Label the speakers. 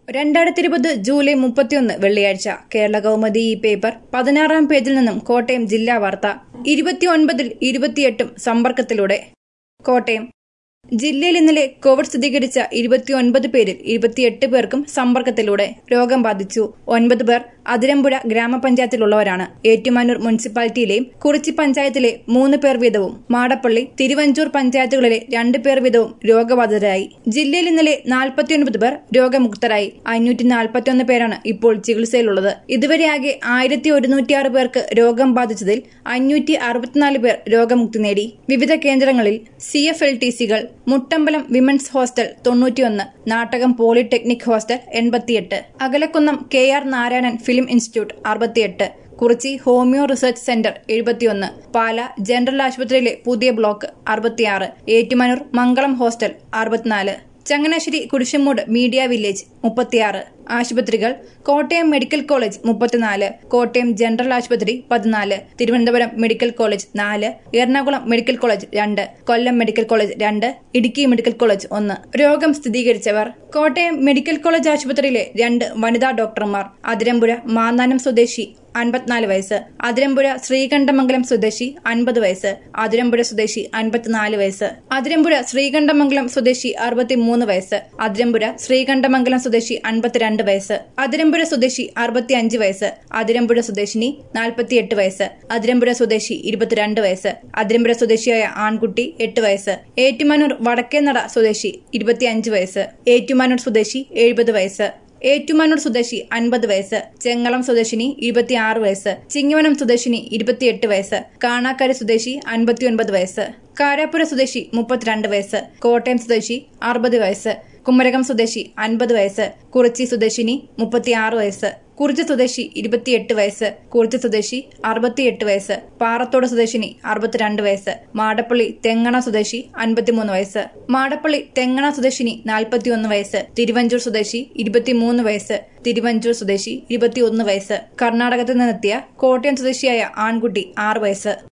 Speaker 1: രണ്ടായിരത്തി ഇരുപത് ജൂലൈ മുപ്പത്തിയൊന്ന് വെള്ളിയാഴ്ച കേരള കൗമുദി ഈ പേപ്പർ പതിനാറാം പേജിൽ നിന്നും കോട്ടയം ജില്ലാ വാർത്ത ഇരുപത്തിയൊൻപതിൽ ഇരുപത്തിയെട്ടും സമ്പർക്കത്തിലൂടെ കോട്ടയം ജില്ലയിൽ ഇന്നലെ കോവിഡ് സ്ഥിരീകരിച്ച ഇരുപത്തിയൊൻപത് പേരിൽ ഇരുപത്തിയെട്ട് പേർക്കും സമ്പർക്കത്തിലൂടെ രോഗം ബാധിച്ചു ഒൻപത് പേർ അതിരമ്പുഴ ഗ്രാമപഞ്ചായത്തിലുള്ളവരാണ് ഏറ്റുമാനൂർ മുനിസിപ്പാലിറ്റിയിലെയും കുറിച്ചി പഞ്ചായത്തിലെ മൂന്ന് പേർ വീതവും മാടപ്പള്ളി തിരുവഞ്ചൂർ പഞ്ചായത്തുകളിലെ രണ്ട് പേർ വീതവും രോഗബാധിതരായി ജില്ലയിൽ ഇന്നലെ നാൽപ്പത്തിയൊൻപത് പേർ രോഗമുക്തരായി അഞ്ഞൂറ്റി നാൽപ്പത്തിയൊന്ന് പേരാണ് ഇപ്പോൾ ചികിത്സയിലുള്ളത് ഇതുവരെ ആകെ ആയിരത്തി ഒരുന്നൂറ്റിയാറ് പേർക്ക് രോഗം ബാധിച്ചതിൽ അഞ്ഞൂറ്റി അറുപത്തിനാല് പേർ രോഗമുക്തി നേടി വിവിധ കേന്ദ്രങ്ങളിൽ സി എഫ് എൽ ടി സികൾ മുട്ടമ്പലം വിമൻസ് ഹോസ്റ്റൽ തൊണ്ണൂറ്റിയൊന്ന് നാട്ടകം പോളിടെക്നിക് ഹോസ്റ്റൽ എൺപത്തിയെട്ട് Akalakunnam K R Narayanan film institute അറുപത്തിയെട്ട് കുറിച്ചി ഹോമിയോ റിസർച്ച് സെന്റർ എഴുപത്തിയൊന്ന് പാല ജനറൽ ആശുപത്രിയിലെ പുതിയ ബ്ലോക്ക് അറുപത്തിയാറ് ഏറ്റുമാനൂർ മംഗളം ഹോസ്റ്റൽ അറുപത്തിനാല് ചങ്ങനാശ്ശേരി കുരിശുമൂട് മീഡിയ വില്ലേജ് മുപ്പത്തിയാറ് ആശുപത്രികൾ കോട്ടയം മെഡിക്കൽ കോളേജ് മുപ്പത്തിനാല് കോട്ടയം ജനറൽ ആശുപത്രി പതിനാല് തിരുവനന്തപുരം മെഡിക്കൽ കോളേജ് നാല് എറണാകുളം മെഡിക്കൽ കോളേജ് രണ്ട് കൊല്ലം മെഡിക്കൽ കോളേജ് രണ്ട് ഇടുക്കി മെഡിക്കൽ കോളേജ് ഒന്ന് രോഗം സ്ഥിരീകരിച്ചവർ കോട്ടയം മെഡിക്കൽ കോളേജ് ആശുപത്രിയിലെ രണ്ട് വനിതാ ഡോക്ടർമാർ അതിരമ്പുഴ മാന്നാനം സ്വദേശി അൻപത്തിനാല് വയസ്സ് അതിരമ്പുഴ ശ്രീകണ്ഠമംഗലം സ്വദേശി അൻപത് വയസ്സ് അതിരമ്പുഴ സ്വദേശി അൻപത്തിനാല് വയസ്സ് അതിരമ്പുഴ ശ്രീകണ്ഠമംഗലം സ്വദേശി അറുപത്തിമൂന്ന് വയസ്സ് അതിരമ്പുഴ ശ്രീകണ്ഠമംഗലം സ്വദേശി അൻപത്തിരണ്ട് വയസ്സ് അതിരമ്പുഴ സ്വദേശി അറുപത്തിയഞ്ച് വയസ്സ് അതിരമ്പുഴ സ്വദേശിനി നാൽപ്പത്തിയെട്ട് വയസ്സ് അതിരമ്പുഴ സ്വദേശി ഇരുപത്തിരണ്ട് വയസ്സ് അതിരമ്പുഴ സ്വദേശിയായ ആൺകുട്ടി എട്ട് വയസ്സ് ഏറ്റുമാനൂർ വടക്കേനട സ്വദേശി ഇരുപത്തിയഞ്ച് വയസ്സ് ഏറ്റുമാനൂർ സ്വദേശി എഴുപത് വയസ്സ് ഏറ്റുമാനൂർ സ്വദേശി അൻപത് വയസ്സ് ചെങ്ങളം സ്വദേശിനി ഇരുപത്തിയാറ് വയസ്സ് ചിങ്ങവനം സ്വദേശിനി ഇരുപത്തിയെട്ട് വയസ്സ് കാണാക്കര സ്വദേശി അൻപത്തിയൊൻപത് വയസ്സ് കാരാപ്പുര സ്വദേശി മുപ്പത്തിരണ്ട് വയസ്സ് കോട്ടയം സ്വദേശി അറുപത് വയസ്സ് കുമരകം സ്വദേശി അൻപത് വയസ്സ് കുറിച്ചി സ്വദേശിനി മുപ്പത്തിയാറ് വയസ്സ് കുറിച്ചി സ്വദേശി ഇരുപത്തിയെട്ട് വയസ്സ് കുറിച്ചി സ്വദേശി അറുപത്തിയെട്ട് വയസ്സ് പാറത്തോട് സ്വദേശിനി അറുപത്തിരണ്ട് വയസ്സ് മാടപ്പള്ളി തെങ്ങണ സ്വദേശി അൻപത്തിമൂന്ന് വയസ്സ് മാടപ്പള്ളി തെങ്ങണ സ്വദേശിനി നാൽപ്പത്തിയൊന്ന് വയസ്സ് തിരുവഞ്ചൂർ സ്വദേശി ഇരുപത്തിമൂന്ന് വയസ്സ് തിരുവഞ്ചൂർ സ്വദേശി ഇരുപത്തിയൊന്ന് വയസ്സ് കർണാടകത്തിൽ നിന്നെത്തിയ കോട്ടയം സ്വദേശിയായ ആൺകുട്ടി ആറ് വയസ്സ്